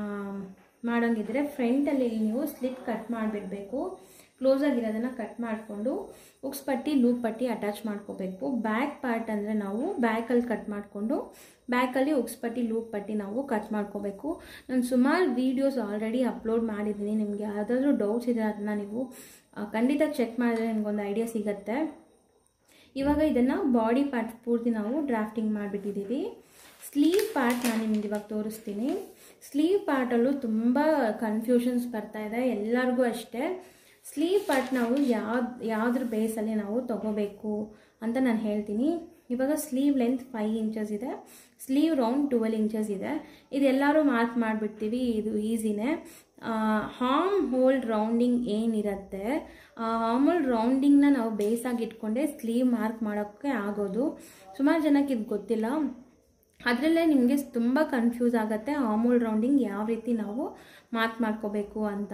ಮಾಡೋಂಗಿದ್ರೆ ಫ್ರಂಟಲ್ಲಿ ನೀವು ಸ್ಲಿಟ್ ಕಟ್ ಮಾಡಿಬಿಡಬೇಕು ಕ್ಲೋಸ್ ಆಗಿರೋದನ್ನು ಕಟ್ ಮಾಡಿಕೊಂಡು ಉಕ್ಸ್ ಪಟ್ಟಿ ಲೂಪ್ ಪಟ್ಟಿ ಅಟ್ಯಾಚ್ ಮಾಡ್ಕೋಬೇಕು ಬ್ಯಾಕ್ ಪಾರ್ಟ್ ಅಂದರೆ ನಾವು ಬ್ಯಾಕಲ್ಲಿ ಕಟ್ ಮಾಡಿಕೊಂಡು ಬ್ಯಾಕಲ್ಲಿ ಉಕ್ಸ್ ಪಟ್ಟಿ ಲೂಪ್ ಪಟ್ಟಿ ನಾವು ಕಟ್ ಮಾಡ್ಕೋಬೇಕು ನಾನು ಸುಮಾರು ವೀಡಿಯೋಸ್ ಆಲ್ರೆಡಿ ಅಪ್ಲೋಡ್ ಮಾಡಿದ್ದೀನಿ ನಿಮಗೆ ಯಾವುದಾದ್ರೂ ಡೌಟ್ಸ್ ಇದ್ದರೆ ಅದನ್ನು ನೀವು ಖಂಡಿತ ಚೆಕ್ ಮಾಡಿದ್ರೆ ನಿಮಗೊಂದು ಐಡಿಯಾ ಸಿಗುತ್ತೆ ಇವಾಗ ಇದನ್ನು ಬಾಡಿ ಪಾರ್ಟ್ ಪೂರ್ತಿ ನಾವು ಡ್ರಾಫ್ಟಿಂಗ್ ಮಾಡಿಬಿಟ್ಟಿದ್ದೀವಿ ಸ್ಲೀವ್ ಪಾರ್ಟ್ ನಾನು ನಿಮ್ಗೆ ಇವಾಗ ತೋರಿಸ್ತೀನಿ ಸ್ಲೀವ್ ಪಾರ್ಟಲ್ಲೂ ತುಂಬ ಕನ್ಫ್ಯೂಷನ್ಸ್ ಬರ್ತಾ ಇದೆ ಎಲ್ಲರಿಗೂ ಅಷ್ಟೇ ಸ್ಲೀವ್ ಪಾರ್ಟ್ ನಾವು ಯಾವ್ದು ಯಾವುದ್ರ ಬೇಸಲ್ಲಿ ನಾವು ತಗೋಬೇಕು ಅಂತ ನಾನು ಹೇಳ್ತೀನಿ ಇವಾಗ ಸ್ಲೀವ್ ಲೆಂತ್ ಫೈವ್ ಇಂಚಸ್ ಇದೆ ಸ್ಲೀವ್ ರೌಂಡ್ ಟ್ವೆಲ್ ಇಂಚಸ್ ಇದೆ ಇದೆಲ್ಲರೂ ಮಾರ್ಕ್ ಮಾಡಿಬಿಡ್ತೀವಿ ಇದು ಈಸಿನೇ ಹಾಮ್ ಹೋಲ್ ರೌಂಡಿಂಗ್ ಏನಿರುತ್ತೆ ಆ ಹಾಮೋಲ್ ರೌಂಡಿಂಗ್ನ ನಾವು ಬೇಸಾಗಿ ಇಟ್ಕೊಂಡೆ ಸ್ಲೀವ್ ಮಾರ್ಕ್ ಮಾಡೋಕ್ಕೆ ಆಗೋದು ಸುಮಾರು ಜನಕ್ಕೆ ಇದು ಗೊತ್ತಿಲ್ಲ ಅದರಲ್ಲೇ ನಿಮಗೆ ತುಂಬ ಕನ್ಫ್ಯೂಸ್ ಆಗುತ್ತೆ ಆಮೂಲ್ ರೌಂಡಿಂಗ್ ಯಾವ ರೀತಿ ನಾವು ಮಾರ್ಕ್ ಮಾಡ್ಕೋಬೇಕು ಅಂತ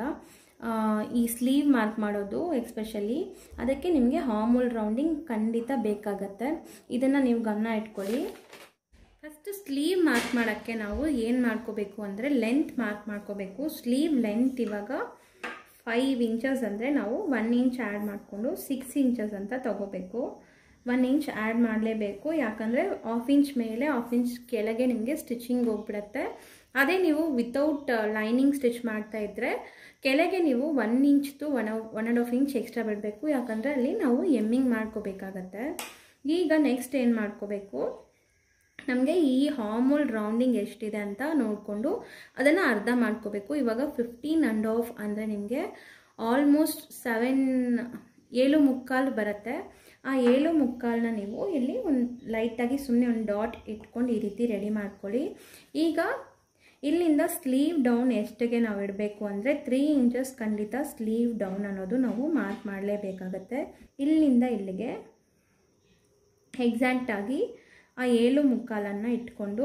ಈ ಸ್ಲೀವ್ ಮಾರ್ಕ್ ಮಾಡೋದು ಎಕ್ಸ್ಪೆಷಲಿ ಅದಕ್ಕೆ ನಿಮಗೆ ಹಾಮೂಲ್ ರೌಂಡಿಂಗ್ ಖಂಡಿತ ಬೇಕಾಗತ್ತೆ ಇದನ್ನು ನೀವು ಗಮನ ಇಟ್ಕೊಳ್ಳಿ ಫಸ್ಟ್ ಸ್ಲೀವ್ ಮಾರ್ಕ್ ಮಾಡೋಕ್ಕೆ ನಾವು ಏನು ಮಾಡ್ಕೋಬೇಕು ಅಂದರೆ ಲೆಂತ್ ಮಾರ್ಕ್ ಮಾಡ್ಕೋಬೇಕು ಸ್ಲೀವ್ ಲೆಂತ್ ಇವಾಗ ಫೈವ್ ಇಂಚಸ್ ಅಂದರೆ ನಾವು ಒನ್ ಇಂಚ್ ಆ್ಯಡ್ ಮಾಡಿಕೊಂಡು ಸಿಕ್ಸ್ ಇಂಚಸ್ ಅಂತ ತಗೋಬೇಕು ಒನ್ ಇಂಚ್ ಆ್ಯಡ್ ಮಾಡಲೇಬೇಕು ಯಾಕಂದರೆ ಆಫ್ ಇಂಚ್ ಮೇಲೆ ಆಫ್ ಇಂಚ್ ಕೆಳಗೆ ನಿಮಗೆ ಸ್ಟಿಚಿಂಗ್ ಹೋಗ್ಬಿಡುತ್ತೆ ಅದೇ ನೀವು ವಿತೌಟ್ ಲೈನಿಂಗ್ ಸ್ಟಿಚ್ ಮಾಡ್ತಾ ಇದ್ದರೆ ಕೆಳಗೆ ನೀವು ಒನ್ ಇಂಚ್ದು one one and half inch extra ಬಿಡಬೇಕು ಯಾಕಂದರೆ ಅಲ್ಲಿ ನಾವು ಎಮ್ಮಿಂಗ್ ಮಾಡ್ಕೋಬೇಕಾಗತ್ತೆ ಈಗ ನೆಕ್ಸ್ಟ್ ಏನು ಮಾಡ್ಕೋಬೇಕು ನಮಗೆ ಈ ಹಾರ್ಮೋಲ್ ರೌಂಡಿಂಗ್ ಎಷ್ಟಿದೆ ಅಂತ ನೋಡಿಕೊಂಡು ಅದನ್ನು ಅರ್ಧ ಮಾಡ್ಕೋಬೇಕು ಇವಾಗ ಫಿಫ್ಟೀನ್ ಆ್ಯಂಡ್ ಆಫ್ ಅಂದರೆ ನಿಮಗೆ ಆಲ್ಮೋಸ್ಟ್ ಸೆವೆನ್ ಏಳು ಮುಕ್ಕಾಲು ಬರುತ್ತೆ ಆ ಏಳು ಮುಕ್ಕಾಲನ್ನ ನೀವು ಇಲ್ಲಿ ಒಂದು ಲೈಟಾಗಿ ಸುಮ್ಮನೆ ಒಂದು ಡಾಟ್ ಇಟ್ಕೊಂಡು ಈ ರೀತಿ ರೆಡಿ ಮಾಡ್ಕೊಳ್ಳಿ ಈಗ ಇಲ್ಲಿಂದ ಸ್ಲೀವ್ ಡೌನ್ ಎಷ್ಟಿಗೆ ನಾವು ಇಡಬೇಕು ಅಂದರೆ ತ್ರೀ ಇಂಚಸ್ ಖಂಡಿತ ಸ್ಲೀವ್ ಡೌನ್ ಅನ್ನೋದು ನಾವು ಮಾರ್ಕ್ ಮಾಡಲೇಬೇಕಾಗತ್ತೆ ಇಲ್ಲಿಂದ ಇಲ್ಲಿಗೆ ಎಕ್ಸಾಕ್ಟಾಗಿ ಆ ಏಳು ಮುಕ್ಕಾಲನ್ನು ಇಟ್ಕೊಂಡು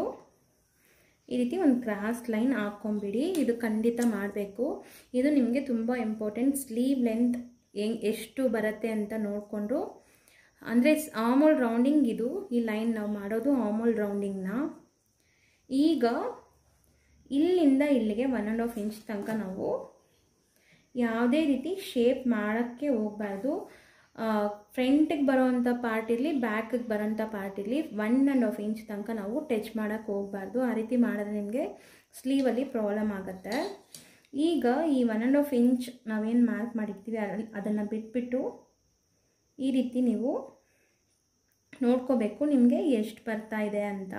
ಈ ರೀತಿ ಒಂದು ಕ್ರಾಸ್ ಲೈನ್ ಹಾಕ್ಕೊಂಬಿಡಿ ಇದು ಖಂಡಿತ ಮಾಡಬೇಕು ಇದು ನಿಮಗೆ ತುಂಬ ಇಂಪಾರ್ಟೆಂಟ್ ಸ್ಲೀವ್ ಲೆಂತ್ ಹೆಂಗ್ ಎಷ್ಟು ಬರುತ್ತೆ ಅಂತ ನೋಡಿಕೊಂಡು ಅಂದರೆ ಆಮೋಲ್ ರೌಂಡಿಂಗ್ ಇದು ಈ ಲೈನ್ ನಾವು ಮಾಡೋದು ಆಮೋಲ್ ರೌಂಡಿಂಗ್ನ ಈಗ ಇಲ್ಲಿಂದ ಇಲ್ಲಿಗೆ ಒನ್ ಆ್ಯಂಡ್ ಹಾಫ್ ಇಂಚ್ ತನಕ ನಾವು ಯಾವುದೇ ರೀತಿ ಶೇಪ್ ಮಾಡೋಕ್ಕೆ ಹೋಗಬಾರ್ದು ಫ್ರಂಟಿಗೆ ಬರೋವಂಥ ಪಾರ್ಟ್ ಇರಲಿ ಬ್ಯಾಕಿಗೆ ಬರೋಂಥ ಪಾರ್ಟ್ ಇರಲಿ ಒನ್ ಆ್ಯಂಡ್ ಹಾಫ್ ಇಂಚ್ ತನಕ ನಾವು ಟಚ್ ಮಾಡೋಕ್ಕೆ ಹೋಗಬಾರ್ದು ಆ ರೀತಿ ಮಾಡಿದ್ರೆ ನಿಮಗೆ ಸ್ಲೀವಲ್ಲಿ ಪ್ರಾಬ್ಲಮ್ ಆಗುತ್ತೆ ಈಗ ಈ ಒನ್ ಆ್ಯಂಡ್ ಹಾಫ್ ಇಂಚ್ ನಾವೇನು ಮಾರ್ಕ್ ಮಾಡಿರ್ತೀವಿ ಅದನ್ನು ಬಿಟ್ಬಿಟ್ಟು ಈ ರೀತಿ ನೀವು ನೋಡ್ಕೋಬೇಕು ನಿಮಗೆ ಎಷ್ಟು ಬರ್ತಾ ಇದೆ ಅಂತ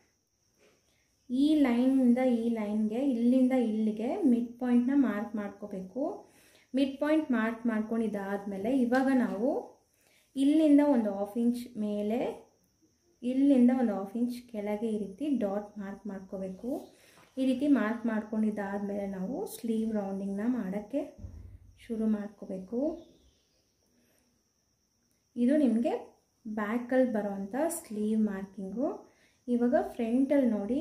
ಈ ಲೈನಿಂದ ಈ ಲೈನ್ಗೆ ಇಲ್ಲಿಂದ ಇಲ್ಲಿಗೆ ಮಿಡ್ ಪಾಯಿಂಟ್ನ ಮಾರ್ಕ್ ಮಾಡ್ಕೋಬೇಕು ಮಿಡ್ ಪಾಯಿಂಟ್ ಮಾರ್ಕ್ ಮಾಡ್ಕೊಂಡಿದ್ದಾದಮೇಲೆ ಇವಾಗ ನಾವು ಇಲ್ಲಿಂದ ಒಂದು ಹಾಫ್ ಇಂಚ್ ಮೇಲೆ ಇಲ್ಲಿಂದ ಒಂದು ಹಾಫ್ ಇಂಚ್ ಕೆಳಗೆ ಈ ರೀತಿ ಡಾಟ್ ಮಾರ್ಕ್ ಮಾಡ್ಕೋಬೇಕು ಈ ರೀತಿ ಮಾರ್ಕ್ ಮಾಡ್ಕೊಂಡಿದ್ದಾದಮೇಲೆ ನಾವು ಸ್ಲೀವ್ ರೌಂಡಿಂಗ್ನ ಮಾಡೋಕ್ಕೆ ಶುರು ಮಾಡ್ಕೋಬೇಕು ಇದು ನಿಮಗೆ ಬ್ಯಾಕಲ್ಲಿ ಬರೋವಂಥ ಸ್ಲೀವ್ ಮಾರ್ಕಿಂಗು ಇವಾಗ ಫ್ರಂಟಲ್ಲಿ ನೋಡಿ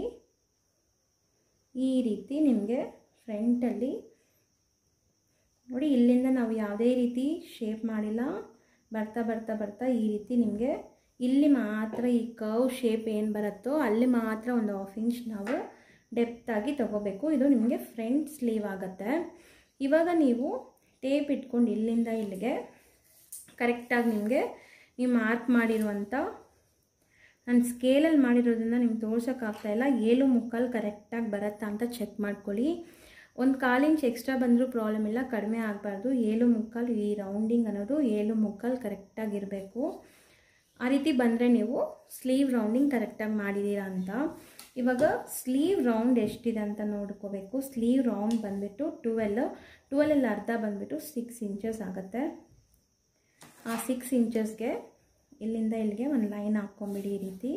ಈ ರೀತಿ ನಿಮಗೆ ಫ್ರಂಟಲ್ಲಿ ನೋಡಿ ಇಲ್ಲಿಂದ ನಾವು ಯಾವುದೇ ರೀತಿ ಶೇಪ್ ಮಾಡಿಲ್ಲ ಬರ್ತಾ ಬರ್ತಾ ಬರ್ತಾ ಈ ರೀತಿ ನಿಮಗೆ ಇಲ್ಲಿ ಮಾತ್ರ ಈ ಕರ್ವ್ ಶೇಪ್ ಏನು ಬರುತ್ತೋ ಅಲ್ಲಿ ಮಾತ್ರ ಒಂದು ಹಾಫ್ ಇಂಚ್ ನಾವು ಡೆಪ್ತಾಗಿ ತಗೋಬೇಕು ಇದು ನಿಮಗೆ ಫ್ರಂಟ್ ಸ್ಲೀವ್ ಆಗುತ್ತೆ ಇವಾಗ ನೀವು ಟೇಪ್ ಇಟ್ಕೊಂಡು ಇಲ್ಲಿಂದ ಇಲ್ಲಿಗೆ ಕರೆಕ್ಟಾಗಿ ನಿಮಗೆ ನೀವು ಮಾರ್ಕ್ ಮಾಡಿರುವಂಥ ನಾನು ಸ್ಕೇಲಲ್ಲಿ ಮಾಡಿರೋದ್ರಿಂದ ನಿಮ್ಗೆ ತೋರ್ಸೋಕ್ಕಾಗ್ತಾಯಿಲ್ಲ ಏಳು ಮುಕ್ಕಾಲು ಕರೆಕ್ಟಾಗಿ ಬರುತ್ತಾ ಅಂತ ಚೆಕ್ ಮಾಡ್ಕೊಳ್ಳಿ ಒಂದು ಕಾಲು ಇಂಚ್ ಎಕ್ಸ್ಟ್ರಾ ಬಂದರೂ ಪ್ರಾಬ್ಲಮ್ ಇಲ್ಲ ಕಡಿಮೆ ಆಗಬಾರ್ದು ಏಳು ಮುಕ್ಕಾಲು ಈ ರೌಂಡಿಂಗ್ ಅನ್ನೋದು ಏಳು ಮುಕ್ಕಾಲು ಕರೆಕ್ಟಾಗಿರಬೇಕು ಆ ರೀತಿ ಬಂದರೆ ನೀವು ಸ್ಲೀವ್ ರೌಂಡಿಂಗ್ ಕರೆಕ್ಟಾಗಿ ಮಾಡಿದ್ದೀರಾ ಅಂತ ಇವಾಗ ಸ್ಲೀವ್ ರೌಂಡ್ ಎಷ್ಟಿದೆ ಅಂತ ನೋಡ್ಕೋಬೇಕು ಸ್ಲೀವ್ ರೌಂಡ್ ಬಂದುಬಿಟ್ಟು ಟುವೆಲ್ ಟುವೆಲಲ್ಲಿ ಅರ್ಧ ಬಂದುಬಿಟ್ಟು ಸಿಕ್ಸ್ ಇಂಚಸ್ ಆಗುತ್ತೆ ಆ ಸಿಕ್ಸ್ ಇಂಚಸ್ಗೆ ಇಲ್ಲಿಂದ ಇಲ್ಲಿಗೆ ಒಂದು ಲೈನ್ ಹಾಕ್ಕೊಂಬಿಡಿ ಈ ರೀತಿ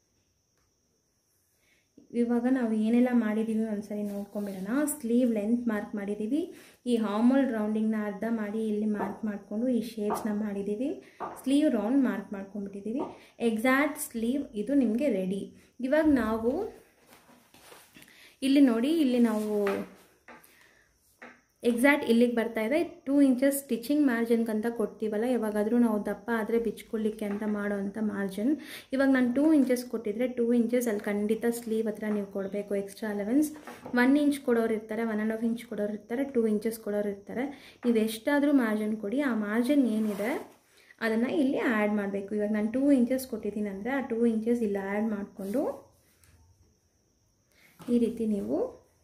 ಇವಾಗ ನಾವು ಏನೆಲ್ಲ ಮಾಡಿದ್ದೀವಿ ಒಂದ್ಸರಿ ನೋಡ್ಕೊಂಬಿಡೋಣ ಸ್ಲೀವ್ ಲೆಂತ್ ಮಾರ್ಕ್ ಮಾಡಿದ್ದೀವಿ ಈ ಹಾರ್ಮೋಲ್ ರೌಂಡಿಂಗ್ನ ಅರ್ಧ ಮಾಡಿ ಇಲ್ಲಿ ಮಾರ್ಕ್ ಮಾಡಿಕೊಂಡು ಈ ಶೇಪ್ಸ್ನ ಮಾಡಿದ್ದೀವಿ ಸ್ಲೀವ್ ರೌಂಡ್ ಮಾರ್ಕ್ ಮಾಡ್ಕೊಂಡ್ಬಿಟ್ಟಿದ್ದೀವಿ ಎಕ್ಸಾಕ್ಟ್ ಸ್ಲೀವ್ ಇದು ನಿಮಗೆ ರೆಡಿ ಇವಾಗ ನಾವು ಇಲ್ಲಿ ನೋಡಿ ಇಲ್ಲಿ ನಾವು ಎಕ್ಸಾಕ್ಟ್ ಇಲ್ಲಿಗೆ ಬರ್ತಾ ಇದೆ ಟೂ ಇಂಚಸ್ ಸ್ಟಿಚಿಂಗ್ ಮಾರ್ಜಿನ್ಗೆ ಅಂತ ಕೊಡ್ತೀವಲ್ಲ ಯಾವಾಗಾದರೂ ನಾವು ದಪ್ಪ ಆದರೆ ಬಿಚ್ಕೊಳ್ಳಿಕ್ಕೆ ಅಂತ ಮಾಡೋ ಅಂಥ ಮಾರ್ಜಿನ್ ಇವಾಗ ನಾನು ಟೂ ಇಂಚಸ್ ಕೊಟ್ಟಿದ್ರೆ ಟೂ ಇಂಚಸ್ ಅಲ್ಲಿ ಖಂಡಿತ ಸ್ಲೀವ್ ಹತ್ರ ನೀವು ಕೊಡಬೇಕು ಎಕ್ಸ್ಟ್ರಾ ಅಲೆವೆನ್ಸ್ ಒನ್ ಇಂಚ್ ಕೊಡೋರು ಇರ್ತಾರೆ ಒನ್ ಆ್ಯಂಡ್ ಹಾಫ್ ಇಂಚ್ ಕೊಡೋರು ಇರ್ತಾರೆ ಟೂ ಇಂಚಸ್ ಕೊಡೋರು ಇರ್ತಾರೆ ನೀವು ಎಷ್ಟಾದರೂ ಮಾರ್ಜಿನ್ ಕೊಡಿ ಆ ಮಾರ್ಜಿನ್ ಏನಿದೆ ಅದನ್ನು ಇಲ್ಲಿ ಆ್ಯಡ್ ಮಾಡಬೇಕು ಇವಾಗ ನಾನು ಟೂ ಇಂಚಸ್ ಕೊಟ್ಟಿದ್ದೀನಿ ಅಂದರೆ ಆ ಟೂ ಇಂಚಸ್ ಇಲ್ಲಿ ಆ್ಯಡ್ ಮಾಡಿಕೊಂಡು ಈ ರೀತಿ ನೀವು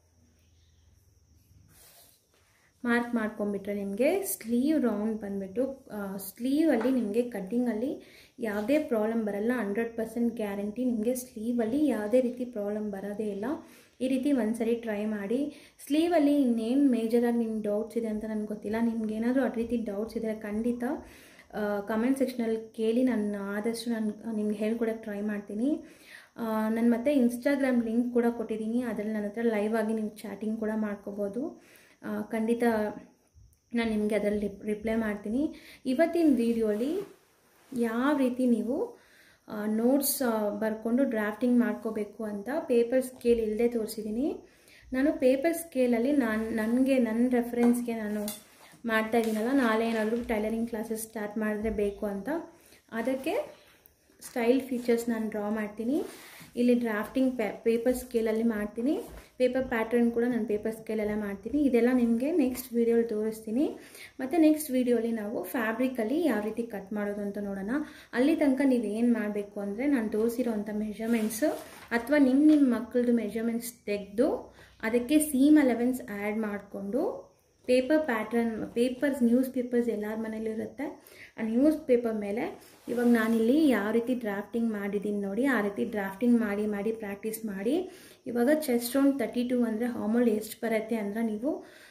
ಮಾರ್ಕ್ ಮಾಡ್ಕೊಂಬಿಟ್ರೆ ನಿಮಗೆ ಸ್ಲೀವ್ ರೌಂಡ್ ಬಂದುಬಿಟ್ಟು ಸ್ಲೀವಲ್ಲಿ ನಿಮಗೆ ಕಟ್ಟಿಂಗಲ್ಲಿ ಯಾವುದೇ ಪ್ರಾಬ್ಲಮ್ ಬರಲ್ಲ ಹಂಡ್ರೆಡ್ ಪರ್ಸೆಂಟ್ ಗ್ಯಾರಂಟಿ ನಿಮಗೆ ಸ್ಲೀವಲ್ಲಿ ಯಾವುದೇ ರೀತಿ ಪ್ರಾಬ್ಲಮ್ ಬರೋದೇ ಇಲ್ಲ ಈ ರೀತಿ ಒಂದ್ಸರಿ ಟ್ರೈ ಮಾಡಿ ಸ್ಲೀವಲ್ಲಿ ಇನ್ನೇನು ಮೇಜರಾಗಿ ನಿಮ್ಗೆ ಡೌಟ್ಸ್ ಇದೆ ಅಂತ ನನಗೆ ಗೊತ್ತಿಲ್ಲ ನಿಮ್ಗೆ ಏನಾದರೂ ಆ ರೀತಿ ಡೌಟ್ಸ್ ಇದ್ದರೆ ಖಂಡಿತ ಕಮೆಂಟ್ ಸೆಕ್ಷನಲ್ಲಿ ಕೇಳಿ ನಾನು ಆದಷ್ಟು ನಾನು ನಿಮ್ಗೆ ಹೇಳ್ಕೊಡೋಕ್ಕೆ ಟ್ರೈ ಮಾಡ್ತೀನಿ ನಾನು ಮತ್ತೆ ಇನ್ಸ್ಟಾಗ್ರಾಮ್ ಲಿಂಕ್ ಕೂಡ ಕೊಟ್ಟಿದ್ದೀನಿ ಅದರಲ್ಲಿ ನನ್ನ ಹತ್ರ ಲೈವ್ ಆಗಿ ನೀವು ಚಾಟಿಂಗ್ ಕೂಡ ಮಾಡ್ಕೋಬೋದು ಖಂಡಿತ ನಾನು ನಿಮಗೆ ಅದರಲ್ಲಿ ರಿಪ್ಲೈ ಮಾಡ್ತೀನಿ ಇವತ್ತಿನ ವೀಡಿಯೋಲಿ ಯಾವ ರೀತಿ ನೀವು ನೋಟ್ಸ್ ಬರ್ಕೊಂಡು ಡ್ರಾಫ್ಟಿಂಗ್ ಮಾಡ್ಕೋಬೇಕು ಅಂತ ಪೇಪರ್ ಸ್ಕೇಲ್ ಇಲ್ಲದೆ ತೋರಿಸಿದ್ದೀನಿ ನಾನು ಪೇಪರ್ ಸ್ಕೇಲಲ್ಲಿ ನಾನು ನನಗೆ ನನ್ನ ರೆಫರೆನ್ಸ್ಗೆ ನಾನು ಮಾಡ್ತಾ ಇದ್ದೀನಲ್ಲ ನಾಳೆ ಏನಾದರೂ ಟೈಲರಿಂಗ್ ಕ್ಲಾಸಸ್ ಸ್ಟಾರ್ಟ್ ಮಾಡಿದ್ರೆ ಬೇಕು ಅಂತ ಅದಕ್ಕೆ ಸ್ಟೈಲ್ ಫೀಚರ್ಸ್ ನಾನು ಡ್ರಾ ಮಾಡ್ತೀನಿ ಇಲ್ಲಿ ಡ್ರಾಫ್ಟಿಂಗ್ ಪೇ ಪೇಪರ್ ಸ್ಕೇಲಲ್ಲಿ ಮಾಡ್ತೀನಿ ಪೇಪರ್ ಪ್ಯಾಟರ್ನ್ ಕೂಡ ನಾನು ಪೇಪರ್ ಸ್ಕೇಲೆಲ್ಲ ಮಾಡ್ತೀನಿ ಇದೆಲ್ಲ ನಿಮಗೆ ನೆಕ್ಸ್ಟ್ ವೀಡಿಯೋಲಿ ತೋರಿಸ್ತೀನಿ ಮತ್ತು ನೆಕ್ಸ್ಟ್ ವೀಡಿಯೋಲಿ ನಾವು ಫ್ಯಾಬ್ರಿಕಲ್ಲಿ ಯಾವ ರೀತಿ ಕಟ್ ಮಾಡೋದು ಅಂತ ನೋಡೋಣ ಅಲ್ಲಿ ತನಕ ನೀವು ಏನು ಮಾಡಬೇಕು ಅಂದರೆ ನಾನು ತೋರಿಸಿರೋವಂಥ ಮೆಷರ್ಮೆಂಟ್ಸು ಅಥವಾ ನಿಮ್ಮ ನಿಮ್ಮ ಮಕ್ಕಳದು ಮೆಷರ್ಮೆಂಟ್ಸ್ ತೆಗೆದು ಅದಕ್ಕೆ ಸೀಮ್ ಅಲೆವೆನ್ಸ್ ಆ್ಯಡ್ ಮಾಡಿಕೊಂಡು paper pattern papers newspapers ಎಲ್ಲರ ಮನೇಲಿ ಇರುತ್ತೆ ಆ ನ್ಯೂಸ್ ಪೇಪರ್ ಮೇಲೆ ಇವಾಗ ನಾನಿಲ್ಲಿ ಯಾವ ರೀತಿ ಡ್ರಾಫ್ಟಿಂಗ್ ಮಾಡಿದ್ದೀನಿ ನೋಡಿ ಆ ರೀತಿ ಡ್ರಾಫ್ಟಿಂಗ್ ಮಾಡಿ ಮಾಡಿ ಪ್ರಾಕ್ಟೀಸ್ ಮಾಡಿ ಇವಾಗ ಚೆಸ್ಟ್ ರೌಂಡ್ ತರ್ಟಿ ಟು ಅಂದರೆ ಹಾರ್ಮೋಲ್ ಎಷ್ಟು ಬರುತ್ತೆ ಅಂದರೆ ನೀವು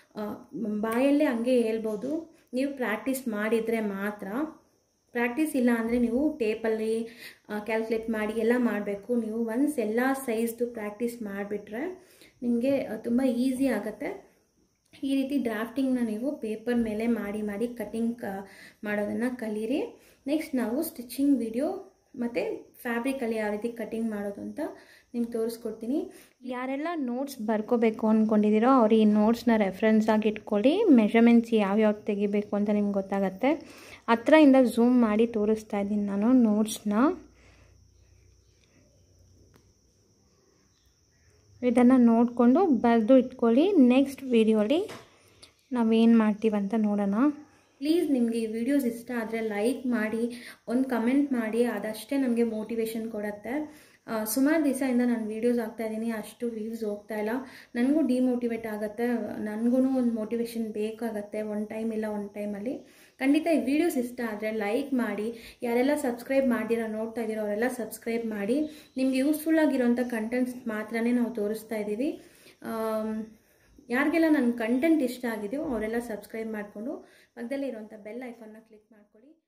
ಬಾಯಲ್ಲೇ ಹಂಗೆ ಹೇಳ್ಬೋದು ನೀವು ಪ್ರಾಕ್ಟೀಸ್ ಮಾಡಿದರೆ ಮಾತ್ರ ಪ್ರಾಕ್ಟೀಸ್ ಇಲ್ಲ ಅಂದರೆ ನೀವು ಟೇಪಲ್ಲಿ ಕ್ಯಾಲ್ಕುಲೇಟ್ ಮಾಡಿ ಎಲ್ಲ ಮಾಡಬೇಕು ನೀವು ಒನ್ಸ್ ಎಲ್ಲ ಸೈಜ್ದು ಪ್ರಾಕ್ಟೀಸ್ ಮಾಡಿಬಿಟ್ರೆ ನಿಮಗೆ ತುಂಬ ಈಸಿ ಆಗುತ್ತೆ ಈ ರೀತಿ ಡ್ರಾಫ್ಟಿಂಗ್ನ ನೀವು ಪೇಪರ್ ಮೇಲೆ ಮಾಡಿ ಮಾಡಿ ಕಟಿಂಗ್ ಕ ಮಾಡೋದನ್ನು ಕಲೀರಿ ನೆಕ್ಸ್ಟ್ ನಾವು ಸ್ಟಿಚಿಂಗ್ ವಿಡಿಯೋ ಮತ್ತು ಫ್ಯಾಬ್ರಿಕಲ್ಲಿ ಯಾವ ರೀತಿ ಕಟಿಂಗ್ ಮಾಡೋದು ಅಂತ ನಿಮ್ಗೆ ತೋರಿಸ್ಕೊಡ್ತೀನಿ ಯಾರೆಲ್ಲ ನೋಟ್ಸ್ ಬರ್ಕೋಬೇಕು ಅಂದ್ಕೊಂಡಿದ್ದೀರೋ ಅವ್ರು ಈ ನೋಟ್ಸ್ನ ರೆಫರೆನ್ಸ್ ಆಗಿ ಇಟ್ಕೊಳ್ಳಿ ಮೆಷರ್ಮೆಂಟ್ಸ್ ಯಾವ್ಯಾವ್ದು ತೆಗಿಬೇಕು ಅಂತ ನಿಮ್ಗೆ ಗೊತ್ತಾಗತ್ತೆ ಹತ್ರದಿಂದ ಝೂಮ್ ಮಾಡಿ ತೋರಿಸ್ತಾ ಇದ್ದೀನಿ ನಾನು ನೋಟ್ಸ್ನ ಇದನ್ನು ನೋಡಿಕೊಂಡು ಬರೆದು ಇಟ್ಕೊಳ್ಳಿ ನೆಕ್ಸ್ಟ್ ವೀಡಿಯೋಲಿ ನಾವೇನು ಮಾಡ್ತೀವಂತ ನೋಡೋಣ ಪ್ಲೀಸ್ ನಿಮಗೆ ಈ ವಿಡಿಯೋಸ್ ಇಷ್ಟ ಆದರೆ ಲೈಕ್ ಮಾಡಿ ಒಂದು ಕಮೆಂಟ್ ಮಾಡಿ ಅದಷ್ಟೇ ನಮಗೆ ಮೋಟಿವೇಶನ್ ಕೊಡುತ್ತೆ ಸುಮಾರು ದಿವಸದಿಂದ ನಾನು ವೀಡಿಯೋಸ್ ಹಾಕ್ತಾ ಇದ್ದೀನಿ ಅಷ್ಟು ವ್ಯೂಸ್ ಹೋಗ್ತಾ ಇಲ್ಲ ನನಗೂ ಡಿಮೋಟಿವೇಟ್ ಆಗುತ್ತೆ ನನಗೂ ಒಂದು ಮೋಟಿವೇಶನ್ ಬೇಕಾಗತ್ತೆ ಒನ್ ಟೈಮ್ ಇಲ್ಲ ಒನ್ ಟೈಮಲ್ಲಿ ಖಂಡಿತ ಈ ವಿಡಿಯೋಸ್ ಇಷ್ಟ ಆದರೆ ಲೈಕ್ ಮಾಡಿ ಯಾರೆಲ್ಲ ಸಬ್ಸ್ಕ್ರೈಬ್ ಮಾಡಿರೋ ನೋಡ್ತಾ ಇದ್ದೀರೋ ಅವರೆಲ್ಲ ಸಬ್ಸ್ಕ್ರೈಬ್ ಮಾಡಿ ನಿಮ್ಗೆ ಯೂಸ್ಫುಲ್ ಆಗಿರೋಂಥ ಕಂಟೆಂಟ್ಸ್ ಮಾತ್ರನೇ ನಾವು ತೋರಿಸ್ತಾ ಇದ್ದೀವಿ ಯಾರಿಗೆಲ್ಲ ನನ್ನ ಕಂಟೆಂಟ್ ಇಷ್ಟ ಆಗಿದೆಯೋ ಅವರೆಲ್ಲ ಸಬ್ಸ್ಕ್ರೈಬ್ ಮಾಡಿಕೊಂಡು ಪಕ್ಕದಲ್ಲೇ ಇರುವಂಥ ಬೆಲ್ ಐಕಾನ್ನ ಕ್ಲಿಕ್ ಮಾಡ್ಕೊಳ್ಳಿ